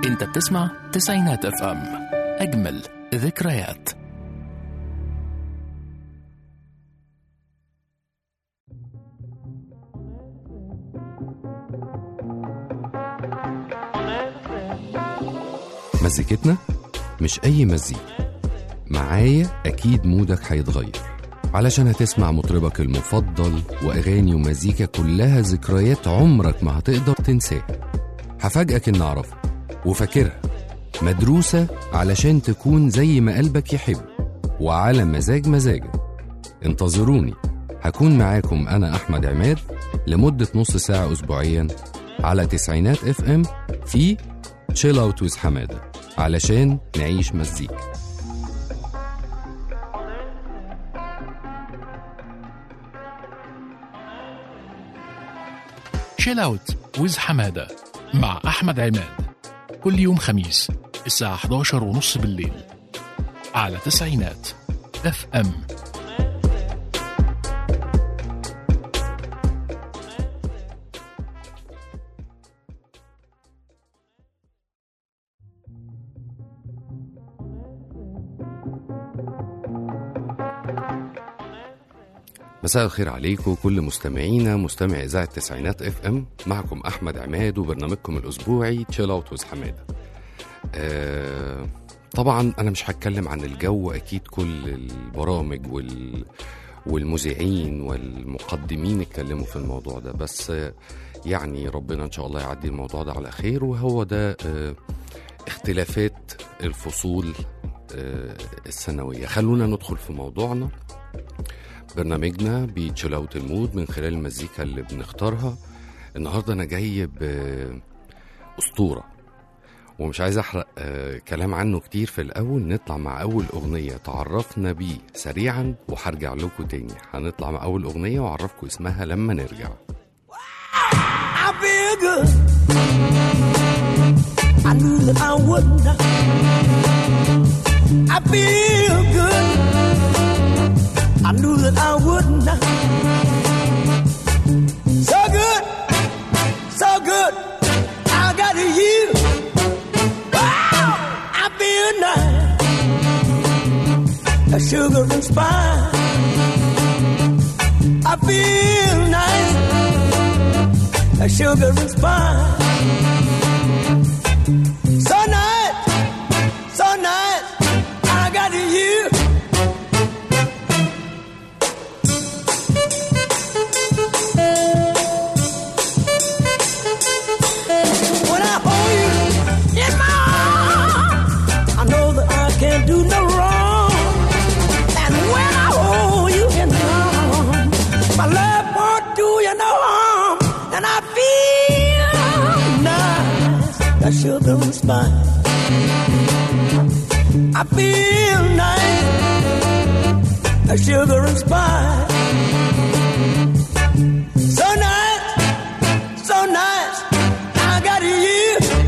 انت بتسمع تسعينات اف ام اجمل ذكريات مزيكتنا مش أي مزيكا معايا أكيد مودك هيتغير علشان هتسمع مطربك المفضل وأغاني ومزيكا كلها ذكريات عمرك ما هتقدر تنساها هفاجئك إن أعرفها وفاكرها مدروسة علشان تكون زي ما قلبك يحب وعلى مزاج مزاجك انتظروني هكون معاكم أنا أحمد عماد لمدة نص ساعة أسبوعيا على تسعينات اف ام في تشيل اوت ويز حماده علشان نعيش مزيكا شيل اوت ويز حماده مع احمد عماد كل يوم خميس الساعه 11 ونص بالليل على تسعينات اف ام مساء الخير عليكم كل مستمعينا مستمع اذاعه التسعينات اف ام معكم احمد عماد وبرنامجكم الاسبوعي تشيل اوت ويز حماده آه طبعا انا مش هتكلم عن الجو اكيد كل البرامج وال والمذيعين والمقدمين اتكلموا في الموضوع ده بس آه، يعني ربنا ان شاء الله يعدي الموضوع ده على خير وهو ده آه، اختلافات الفصول آه، السنويه خلونا ندخل في موضوعنا برنامجنا بيتشيل اوت المود من خلال المزيكا اللي بنختارها النهارده انا جاي باسطوره ومش عايز احرق آه كلام عنه كتير في الاول نطلع مع اول اغنيه تعرفنا بيه سريعا وهرجع لكم تاني هنطلع مع اول اغنيه واعرفكم اسمها لما نرجع I feel good. I knew that I would not. I feel good. I knew that I would not. So good, so good. I got you. Wow, I feel nice. A sugar and spice. I feel nice a sugar and spice. So nice, so nice, I got you. When I hold you in my arms, I know that I can't do no wrong. And when I hold you in my arms, my love won't do you no harm. And I feel nice, that sugar and spice. I feel nice, that sugar and spice. So nice, so nice, I got you.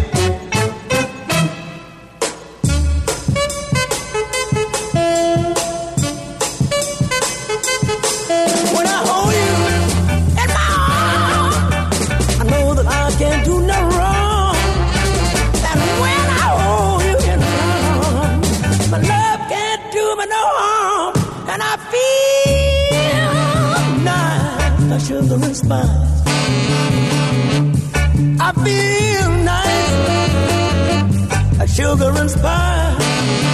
When I hold you in my arms, I know that I can't do no wrong. And when I hold you in my arms, my love can't do me no harm. And I feel nice, I sugar and spice. I feel nice, a sugar and spice.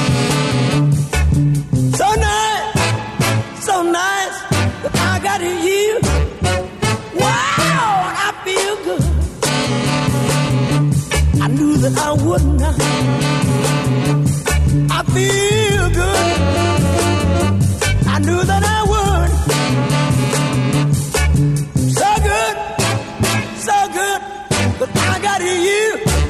So nice, so nice that I got you. Wow, I feel good. I knew that I would not. I feel good. I knew that I would. So good, so good that I got you.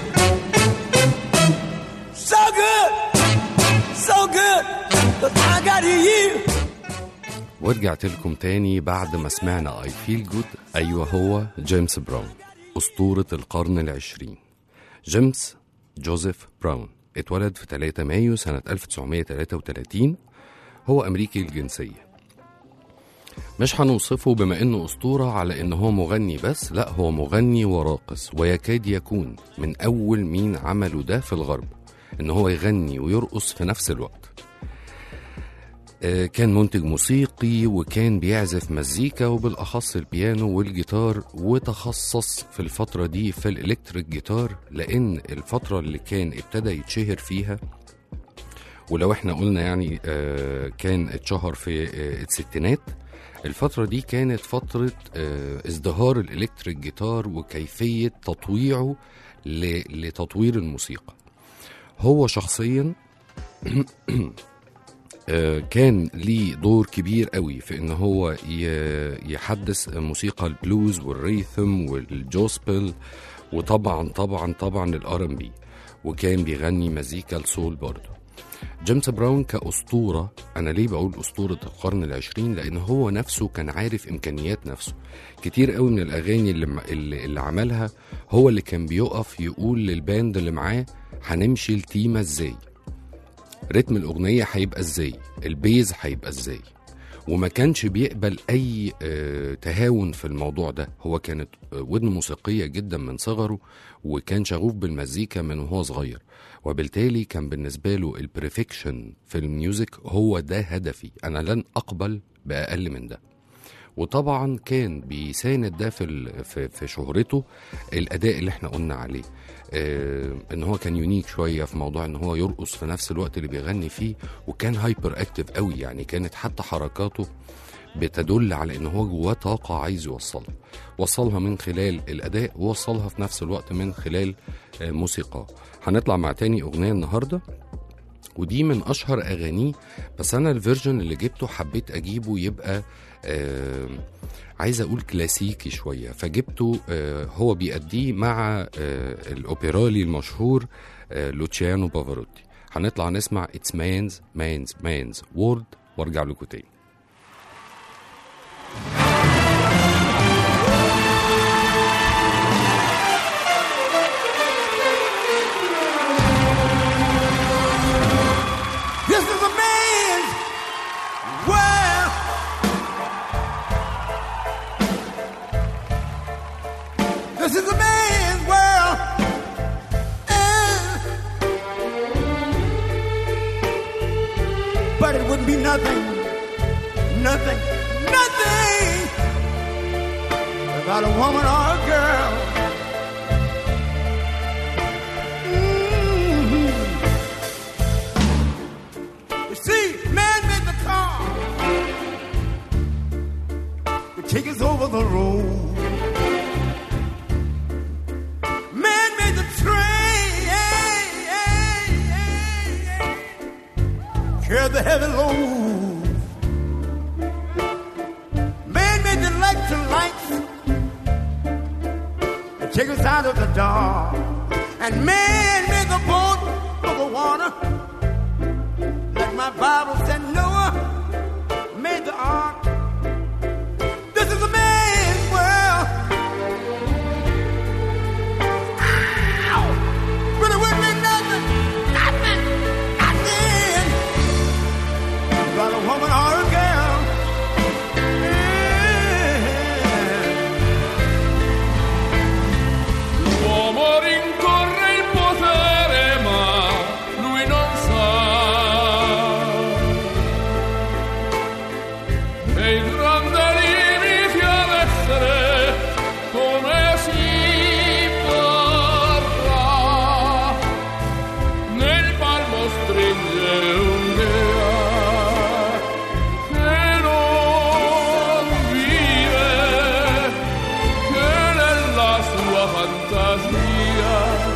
So good, so good that I got you. ورجعت لكم تاني بعد ما سمعنا اي فيل جود ايوه هو جيمس براون اسطوره القرن العشرين جيمس جوزيف براون اتولد في 3 مايو سنه 1933 هو امريكي الجنسيه مش هنوصفه بما انه اسطوره على ان هو مغني بس لا هو مغني وراقص ويكاد يكون من اول مين عملوا ده في الغرب ان هو يغني ويرقص في نفس الوقت آه، كان منتج موسيقي وكان بيعزف مزيكا وبالاخص البيانو والجيتار وتخصص في الفتره دي في الالكتريك جيتار لان الفتره اللي كان ابتدى يتشهر فيها ولو احنا قلنا يعني آه، كان اتشهر في آه، الستينات الفترة دي كانت فترة آه، ازدهار الإلكتريك جيتار وكيفية تطويعه ل- لتطوير الموسيقى هو شخصيا آه، كان ليه دور كبير قوي في ان هو ي- يحدث موسيقى البلوز والريثم والجوسبل وطبعا طبعا طبعا الار ام بي وكان بيغني مزيكا السول برضه جيمس براون كأسطورة أنا ليه بقول أسطورة القرن العشرين لأن هو نفسه كان عارف إمكانيات نفسه كتير قوي من الأغاني اللي, اللي, اللي عملها هو اللي كان بيقف يقول للباند اللي معاه هنمشي التيمة إزاي رتم الأغنية هيبقى إزاي البيز هيبقى إزاي وما كانش بيقبل أي آه، تهاون في الموضوع ده هو كانت آه، ودن موسيقية جدا من صغره وكان شغوف بالمزيكا من وهو صغير وبالتالي كان بالنسبة له البريفكشن في الميوزك هو ده هدفي أنا لن أقبل بأقل من ده وطبعا كان بيساند ده في ال- في, في شهرته الاداء اللي احنا قلنا عليه آه ان هو كان يونيك شويه في موضوع ان هو يرقص في نفس الوقت اللي بيغني فيه وكان هايبر اكتف قوي يعني كانت حتى حركاته بتدل على ان هو جواه طاقه عايز يوصلها وصلها من خلال الاداء ووصلها في نفس الوقت من خلال آه موسيقى هنطلع مع تاني اغنيه النهارده ودي من اشهر اغانيه بس انا الفيرجن اللي جبته حبيت اجيبه يبقى آه عايز اقول كلاسيكي شويه فجبته آه هو بيأديه مع آه الاوبرالي المشهور آه لوتشيانو بافاروتي هنطلع نسمع اتس مانز مانز مانز وورد وارجع لكم تاني This is a man's world. This is a man's world. And- but it wouldn't be nothing, nothing, nothing without a woman or a girl. Mhm. You see, man made the car to take us over the road. Man made the train, carry the heavy load. Man made the electric lights to take us out of the dark. And man made the boat for the water. Like my Bible said, Noah made the ark. This is a man's world. Ow! But it wouldn't be nothing, nothing, nothing. About a woman or a girl. L'uomo rincorre il potere, ma lui non sa. E il grande limite ad essere come si vorrà. Nel palmo stringe un'idea che non vive che nella sua fantasia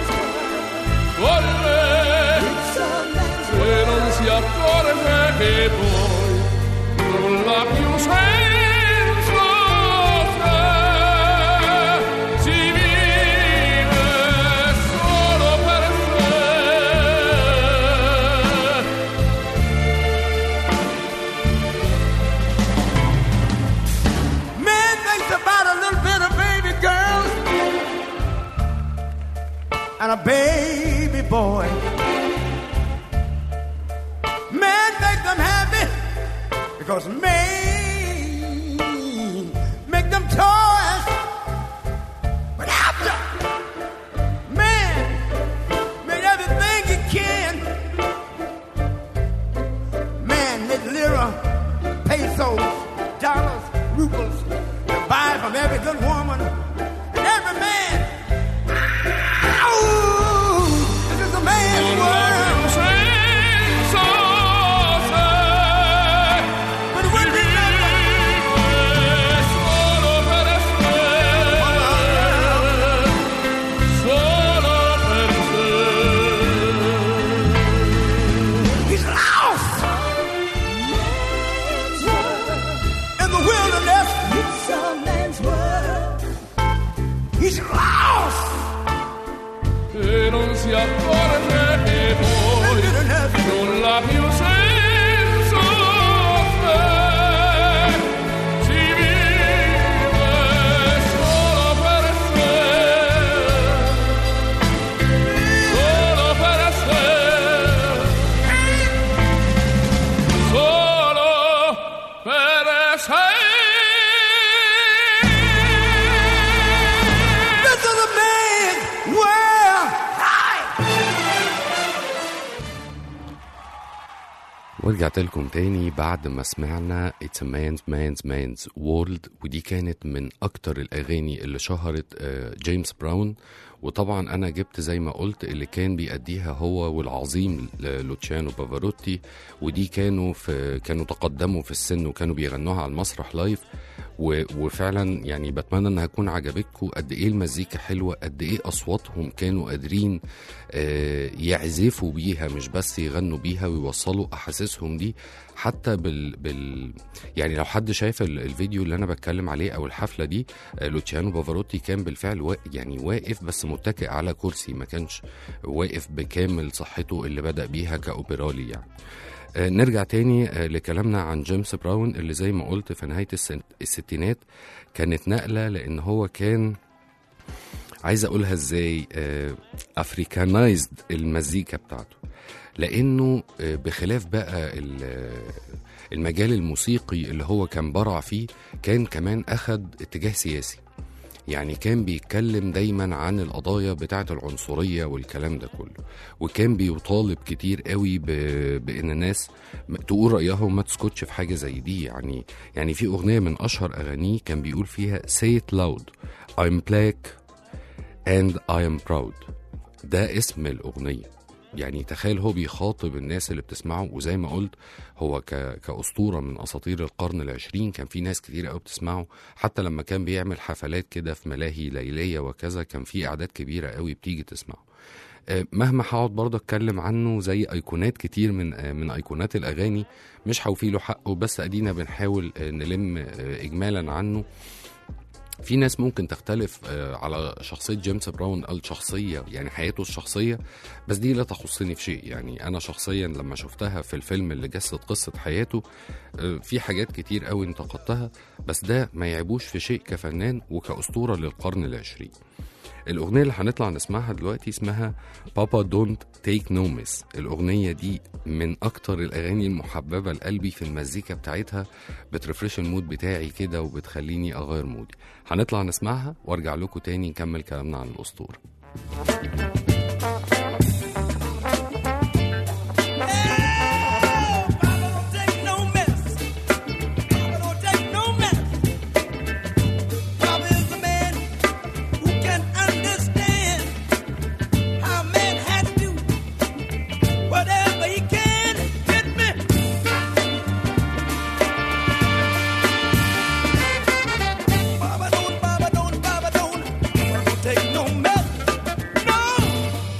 vuole se non si accorge che poi non l'ha più senso se si vive solo per sé Man thinks about a little bit of baby girls and a baby boy. Man thinks I'm happy because man accorge che poi nulla più senso c'è. Si vive solo per sé, solo per sé, solo per sé. This is a man's world. ورجعت لكم تاني بعد ما سمعنا It's a man's man's man's world ودي كانت من أكتر الأغاني اللي شهرت آه، جيمس براون وطبعا أنا جبت زي ما قلت اللي كان بيأديها هو والعظيم ل- لوتشانو بافاروتي ودي كانوا في كانوا تقدموا في السن وكانوا بيغنوها على المسرح لايف و- وفعلا يعني بتمنى انها تكون عجبتكم قد ايه المزيكا حلوه قد ايه اصواتهم كانوا قادرين آه، يعزفوا بيها مش بس يغنوا بيها ويوصلوا احاسيسهم دي حتى بال, بال يعني لو حد شايف ال- الفيديو اللي انا بتكلم عليه او الحفله دي آه، لوتشيانو بافاروتي كان بالفعل وا... يعني واقف بس متكئ على كرسي ما كانش واقف بكامل صحته اللي بدا بيها كاوبرالي يعني آه، نرجع تاني آه، لكلامنا عن جيمس براون اللي زي ما قلت في نهاية السن- الستينات كانت نقلة لأن هو كان عايز أقولها إزاي أفريكانايزد المزيكا بتاعته لأنه آه، بخلاف بقى ال- المجال الموسيقي اللي هو كان برع فيه كان كمان أخد اتجاه سياسي يعني كان بيتكلم دايما عن القضايا بتاعة العنصرية والكلام ده كله وكان بيطالب كتير قوي ب... بان الناس م- تقول رأيها وما تسكتش في حاجة زي دي يعني يعني في أغنية من أشهر أغانيه كان بيقول فيها say it loud I'm black and I am proud ده اسم الأغنية يعني تخيل هو بيخاطب الناس اللي بتسمعه وزي ما قلت هو ك... كأسطورة من أساطير القرن العشرين كان في ناس كتير قوي بتسمعه حتى لما كان بيعمل حفلات كده في ملاهي ليلية وكذا كان في أعداد كبيرة قوي بتيجي تسمعه آه، مهما هقعد برضه اتكلم عنه زي ايقونات كتير من آه، من ايقونات الاغاني مش هوفي له حقه بس ادينا بنحاول آه، نلم آه، اجمالا عنه في ناس ممكن تختلف آه، على شخصية جيمس براون الشخصية يعني حياته الشخصية بس دي لا تخصني في شيء يعني أنا شخصيا لما شفتها في الفيلم اللي جسد قصة حياته آه، في حاجات كتير قوي انتقدتها بس ده ما يعيبوش في شيء كفنان وكأسطورة للقرن العشرين الأغنية اللي هنطلع نسمعها دلوقتي اسمها بابا دونت تيك نو ميس الأغنية دي من أكتر الأغاني المحببة لقلبي في المزيكا بتاعتها بترفرش المود بتاعي كده وبتخليني أغير مودي هنطلع نسمعها وارجع لكم تاني نكمل كلامنا عن الأسطورة Don't take no mess. Don't take no mess. Papa is the man who can understand how man has to whatever he can get me. Papa don't, Papa don't, Papa don't, don't take no mess. No.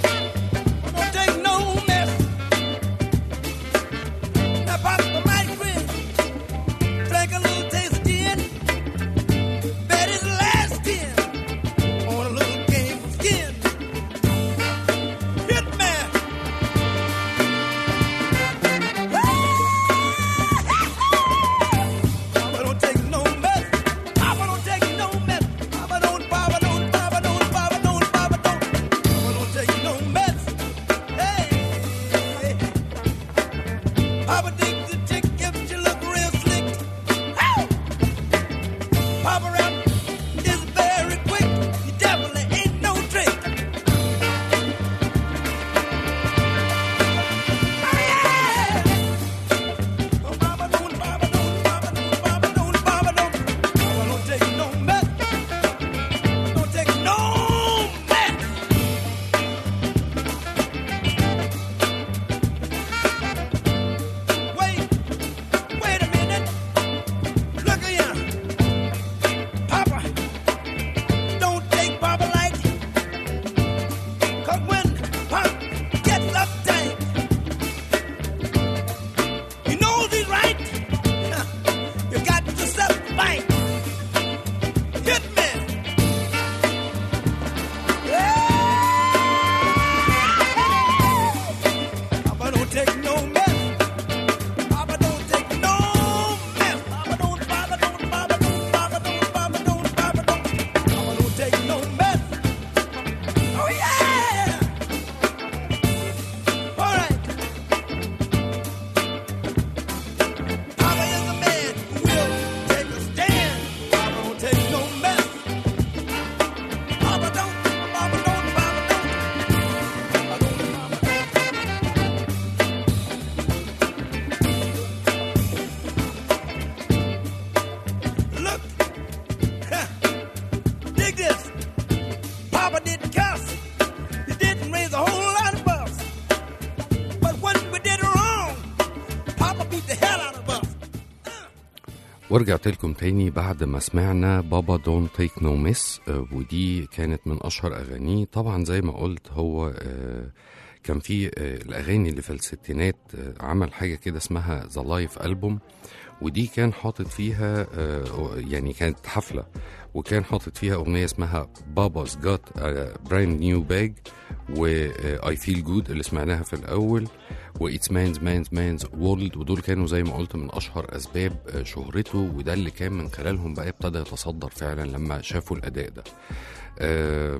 ورجعت لكم تاني بعد ما سمعنا بابا دون تيك نو ميس ودي كانت من اشهر اغانيه طبعا زي ما قلت هو آه، كان في آه، الاغاني اللي في الستينات آه، عمل حاجه كده اسمها ذا لايف البوم ودي كان حاطط فيها آه، يعني كانت حفله وكان حاطط فيها اغنيه اسمها بابا's جات براند نيو باج واي فيل جود اللي سمعناها في الاول وإتس مانز مانز مانز وورلد ودول كانوا زي ما قلت من أشهر أسباب آه، شهرته وده اللي كان من خلالهم بقى ابتدى يتصدر فعلا لما شافوا الأداء ده آه،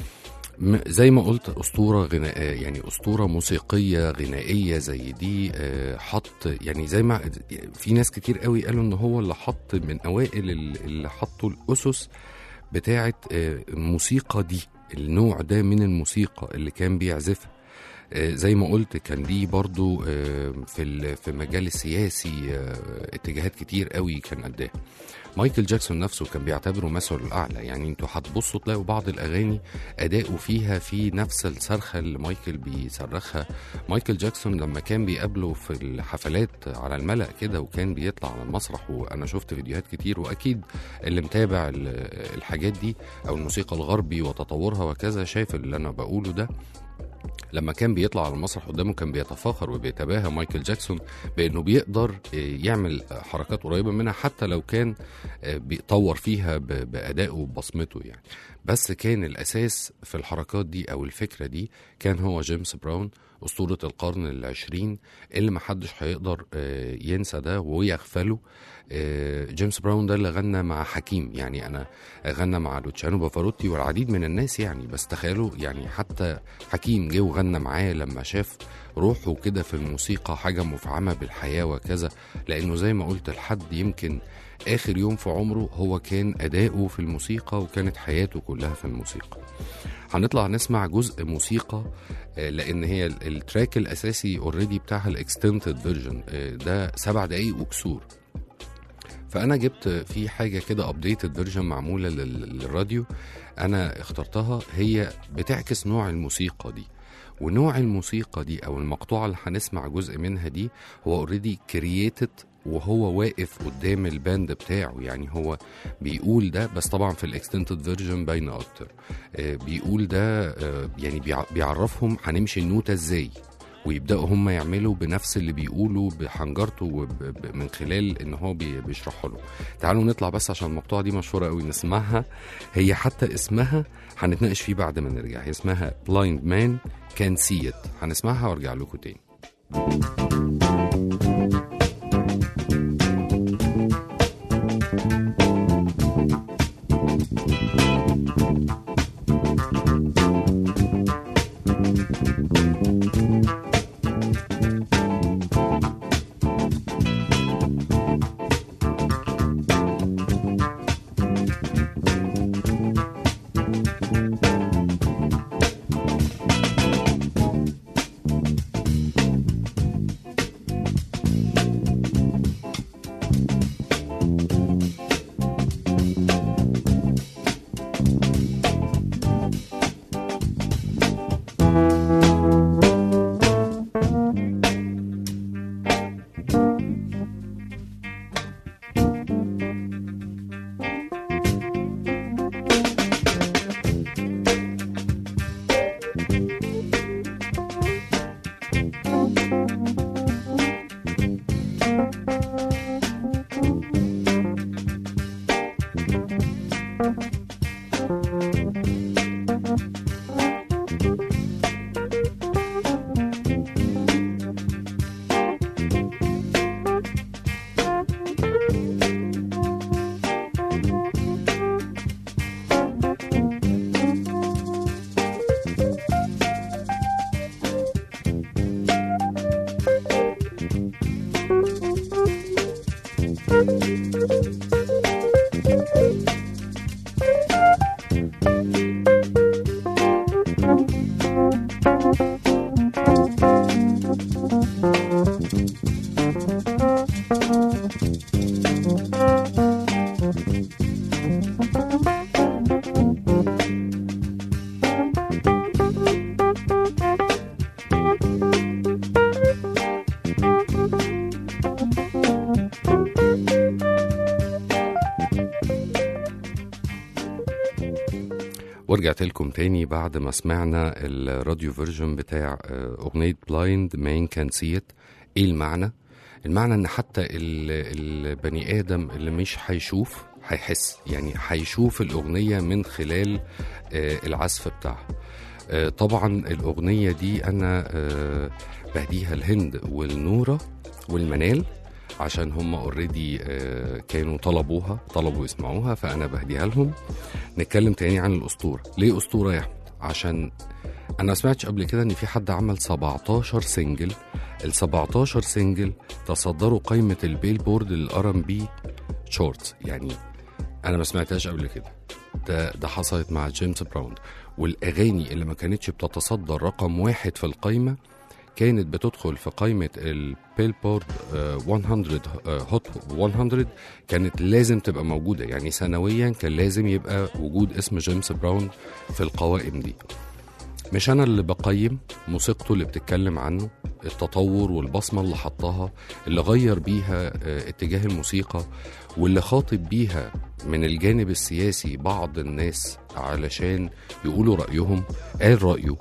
م- زي ما قلت أسطورة غناء يعني أسطورة موسيقية غنائية زي دي آه، حط يعني زي ما في ناس كتير قوي قالوا إن هو اللي حط من أوائل ال- اللي حطوا الأسس بتاعة آه، الموسيقى دي النوع ده من الموسيقى اللي كان بيعزفها آه، زي ما قلت كان ليه برضو آه، في ال- في المجال السياسي آه، اتجاهات كتير قوي كان قدها مايكل جاكسون نفسه كان بيعتبره مثله الاعلى يعني انتوا هتبصوا تلاقوا بعض الاغاني اداؤه فيها في نفس الصرخه اللي مايكل بيصرخها مايكل جاكسون لما كان بيقابله في الحفلات على الملأ كده وكان بيطلع على المسرح وانا شفت فيديوهات كتير واكيد اللي متابع ال- الحاجات دي او الموسيقى الغربي وتطورها وكذا شايف اللي انا بقوله ده لما كان بيطلع على المسرح قدامه كان بيتفاخر وبيتباهى مايكل جاكسون بانه بيقدر آه، يعمل حركات قريبه منها حتى لو كان آه، بيطور فيها ب- بادائه وبصمته يعني بس كان الاساس في الحركات دي او الفكره دي كان هو جيمس براون اسطوره القرن العشرين اللي محدش هيقدر آه، ينسى ده ويغفله آه، جيمس براون ده اللي غنى مع حكيم يعني انا غنى مع لوتشانو بافاروتي والعديد من الناس يعني بس تخيلوا يعني حتى حكيم جه وغنى معاه لما شاف روحه كده في الموسيقى حاجة مفعمة بالحياة وكذا لأنه زي ما قلت لحد يمكن آخر يوم في عمره هو كان أداؤه في الموسيقى وكانت حياته كلها في الموسيقى هنطلع نسمع جزء موسيقى آه، لان هي ال- التراك الاساسي اوريدي بتاعها الاكستنتد فيرجن ده سبع دقايق وكسور فانا جبت في حاجه كده ابديتد فيرجن معموله لل- للراديو انا اخترتها هي بتعكس نوع الموسيقى دي ونوع الموسيقى دي او المقطوعه اللي هنسمع جزء منها دي هو اوريدي كرييتد وهو واقف قدام الباند بتاعه يعني هو بيقول ده بس طبعا في الاكستنتد فيرجن باينه اكتر آه، بيقول ده آه، يعني بيع- بيعرفهم هنمشي النوتة ازاي ويبداوا هم يعملوا بنفس اللي بيقولوا بحنجرته وب- ب- من خلال ان هو بي- بيشرحه له تعالوا نطلع بس عشان المقطوعه دي مشهوره قوي نسمعها هي حتى اسمها هنتناقش فيه بعد ما نرجع هي اسمها بلايند مان كان سي ات هنسمعها وارجع لكم تاني ورجعت لكم تاني بعد ما سمعنا الراديو فيرجن بتاع آه، أغنية بلايند مان كان سيت إيه المعنى؟ المعنى إن حتى ال- البني آدم اللي مش هيشوف هيحس يعني هيشوف الأغنية من خلال آه، العزف بتاعها آه، طبعا الأغنية دي أنا آه، بهديها الهند والنورة والمنال عشان هم اوريدي كانوا طلبوها طلبوا يسمعوها فانا بهديها لهم نتكلم تاني عن الاسطوره ليه اسطوره يا احمد عشان انا ما سمعتش قبل كده ان في حد عمل 17 سنجل ال 17 سنجل تصدروا قائمه البيلبورد للار ام بي شورتس يعني انا ما سمعتهاش قبل كده ده ده حصلت مع جيمس براون والاغاني اللي ما كانتش بتتصدر رقم واحد في القائمه كانت بتدخل في قائمة البيلبورد آه، 100 هوت 100 كانت لازم تبقى موجودة يعني سنويا كان لازم يبقى وجود اسم جيمس براون في القوائم دي مش أنا اللي بقيم موسيقته اللي بتتكلم عنه التطور والبصمة اللي حطها اللي غير بيها آه، اتجاه الموسيقى واللي خاطب بيها من الجانب السياسي بعض الناس علشان يقولوا رأيهم قال رأيه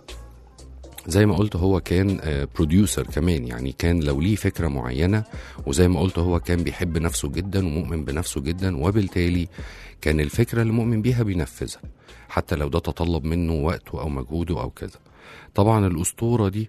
زي ما قلت هو كان بروديوسر كمان يعني كان لو ليه فكره معينه وزي ما قلت هو كان بيحب نفسه جدا ومؤمن بنفسه جدا وبالتالي كان الفكره اللي مؤمن بيها بينفذها حتى لو ده تطلب منه وقته او مجهوده او كذا طبعا الاسطوره دي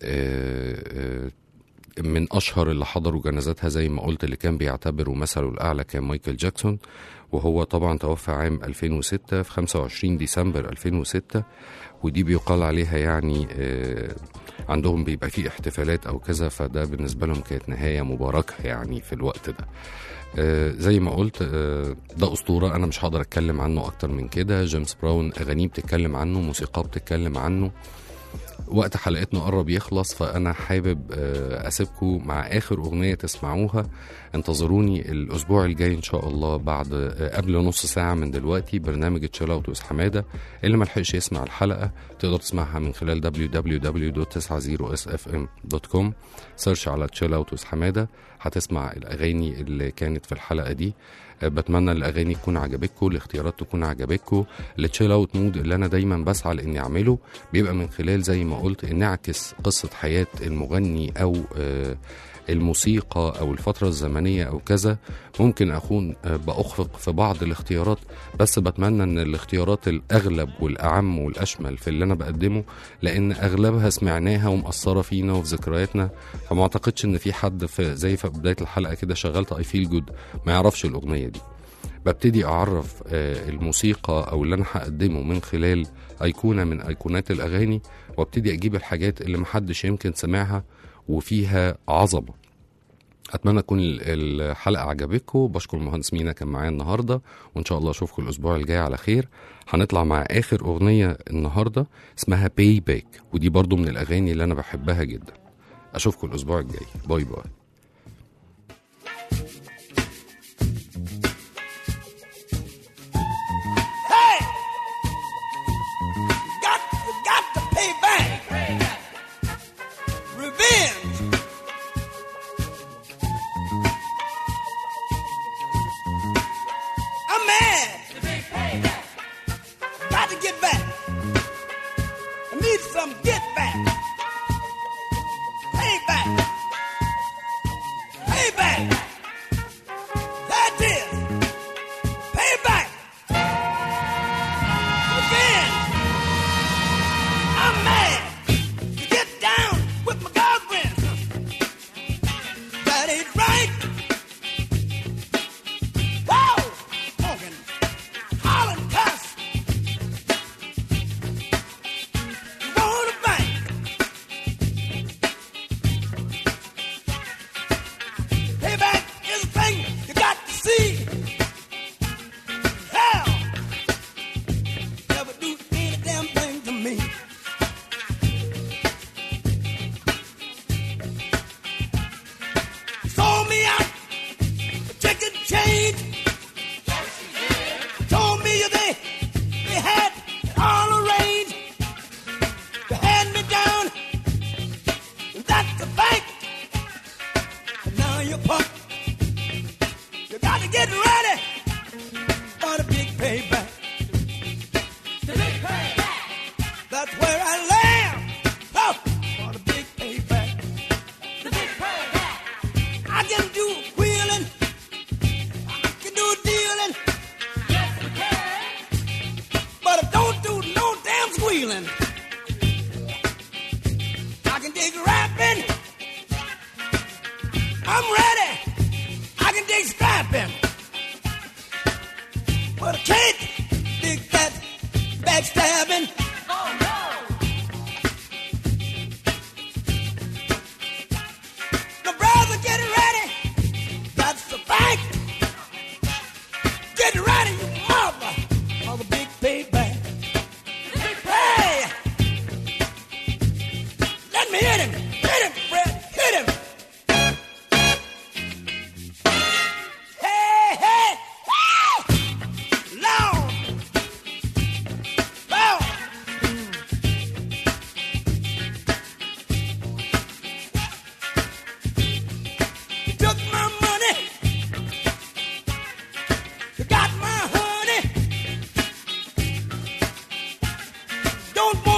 آه، آه، من اشهر اللي حضروا جنازاتها زي ما قلت اللي كان بيعتبره مثله الاعلى كان مايكل جاكسون وهو طبعا توفى عام 2006 في 25 ديسمبر 2006 ودي بيقال عليها يعني آه، عندهم بيبقى فيه احتفالات او كذا فده بالنسبه لهم كانت نهايه مباركه يعني في الوقت ده آه، زي ما قلت آه، ده اسطوره انا مش هقدر اتكلم عنه اكتر من كده جيمس براون اغانيه بتتكلم عنه موسيقاه بتتكلم عنه وقت حلقتنا قرب يخلص فانا حابب آه، اسيبكم مع اخر اغنيه تسمعوها انتظروني الاسبوع الجاي ان شاء الله بعد آه، قبل نص ساعه من دلوقتي برنامج تشيل اوت ويز حماده اللي ما لحقش يسمع الحلقه تقدر تسمعها من خلال www.90sfm.com سيرش على تشيل اوت ويز حماده هتسمع الاغاني اللي كانت في الحلقه دي آه، بتمنى الاغاني تكون عجبتكم الاختيارات تكون عجبتكم التشيل اوت مود اللي انا دايما بسعى لاني اعمله بيبقى من خلال زي ما قلت ان اعكس قصه حياه المغني او آه، الموسيقى او الفتره الزمنيه او كذا ممكن اكون آه، باخفق في بعض الاختيارات بس بتمنى ان الاختيارات الاغلب والاعم والاشمل في اللي انا بقدمه لان اغلبها سمعناها ومأثره فينا وفي ذكرياتنا فما اعتقدش ان في حد في زي في بدايه الحلقه كده شغلت اي فيل جود ما يعرفش الاغنيه دي ببتدي اعرف آه، الموسيقى او اللي انا هقدمه من خلال ايقونه من ايقونات الاغاني وابتدي اجيب الحاجات اللي محدش يمكن سمعها وفيها عظمه اتمنى تكون ال- الحلقه عجبتكم بشكر المهندس مينا كان معايا النهارده وان شاء الله اشوفكم الاسبوع الجاي على خير هنطلع مع اخر اغنيه النهارده اسمها باي باك ودي برضو من الاغاني اللي انا بحبها جدا اشوفكم الاسبوع الجاي باي باي Hey! Got, got to pay back. Revenge. I'm mad. Got to get back. I need some get back. Pay back. Pay back. That is. Pay back. Revenge. I'm mad. To get down with my girlfriend. That ain't right. Whoa! Talking, hollering, cuss. You wanna fight? dealing. I can dig rapping. I'm ready. I can dig scrapping. But I can't dig that backstabbing. The brother getting ready. That's the bank. Get ready, you mother. For the big payback. Big pay. Let me hit him. Hit him, Fred. Hit him. Hey, hey, hey! Lord! Lord! You took my money. You got my honey. Don't